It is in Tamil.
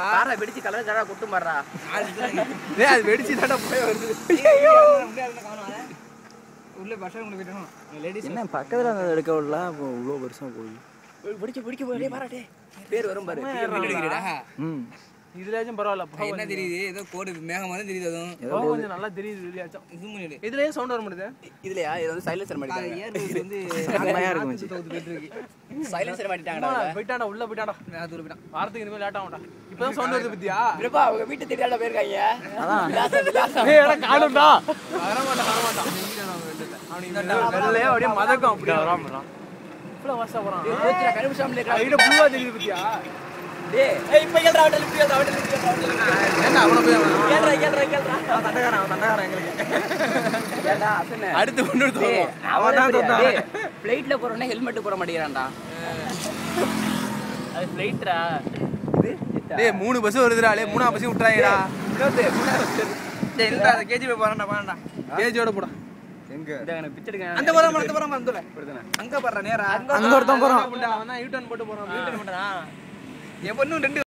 காரை வெடிச்சு கலர் கலரா குட்டு மாறா டேய் அது வெடிச்சு தாண்டா போய் வருது உள்ள பஸ் உங்களுக்கு போயிட்டோம் லேடிஸ் என்ன பக்கத்துல அந்த எடுக்க விடல அப்போ இவ்வளோ பெருசா போய் பிடிக்க பிடிக்க போய் பாரா டே பேர் வரும் பாரு ம் இதுலயாச்சும் பரவாயில்ல போக என்ன தெரியுது ஏதோ கோடு மேகம் மாதிரி தெரியுது அதுவும் போக கொஞ்சம் நல்லா தெரியுது இதுலயாச்சும் ஜூம் பண்ணிடு இதுலயே சவுண்ட் வர மாட்டேது இதுலயா இது வந்து சைலன்சர் அது மாட்டிட்டாங்க ஏர் வந்து செம்மையா இருக்கு மச்சி. தோத்து போயிட்டு இருக்கு சைலன்சர் மாட்டிட்டாங்கடா போயிட்டாடா உள்ள போயிட்டாடா நான் தூரம் போயிட்டான் வாரத்துக்கு இனிமேல் லேட் ஆகும்டா இப்பதான் சவுண்ட் வருது பத்தியா பிரபா அவங்க வீட்டு தெரியாத போயிருக்காங்க விலாசம், விலாசம். ஏய் எல்லாம் காணும்டா வர மாட்டான் வர மாட்டான் அவனுக்கு வெள்ளையா அப்படியே மதக்கம் அப்படியே வராம வரான் இவ்வளவு வாசா போறான் ஏய், போச்சுடா, கருப்புசாமில இருக்கா? கையில புழுவா தெரியுது பத்தியா டேய், ஏய், இப்ப கேளுடா, அவன்கிட்ட lift கேளுடா, அவன்கிட்ட lift கேளுடா, அவன்கிட்ட lift கேளுடா. என்ன அவன போய் அவன கேளுடா, கேளுடா, கேளுடா. அவன் தண்டகாரன் அவன் தண்டகாரன் எங்களுக்கு ஏன்டா, அசனே? அடுத்து கொண்டு வந்து டேய், தருவான். அவன் அவன் தான் தான் தந்தான். டேய், flightல போறவனே helmet போட மாட்டேங்கிறான்டா. அது ஃப்ளைட்ரா டேய் மூணு பஸ் வருதுடா டேய் மூணா பஸ் விட்டுறாங்கடா இன்னொருத்து, மூணாவது வருது. டேய் இல்லடா கேஜி போய் போறான்டா போறான்டா கேஜோட போடா எங்க இந்தா, எனக்கு picture எடுக்க அந்த போறான் அந்த போறான் அந்த அங்க போறா நேரா அங்க ஒருத்தன் போறான் அவன் தான் யூ டர்ன் போட்டு போறான் என் பொண்ணு ரெண்டு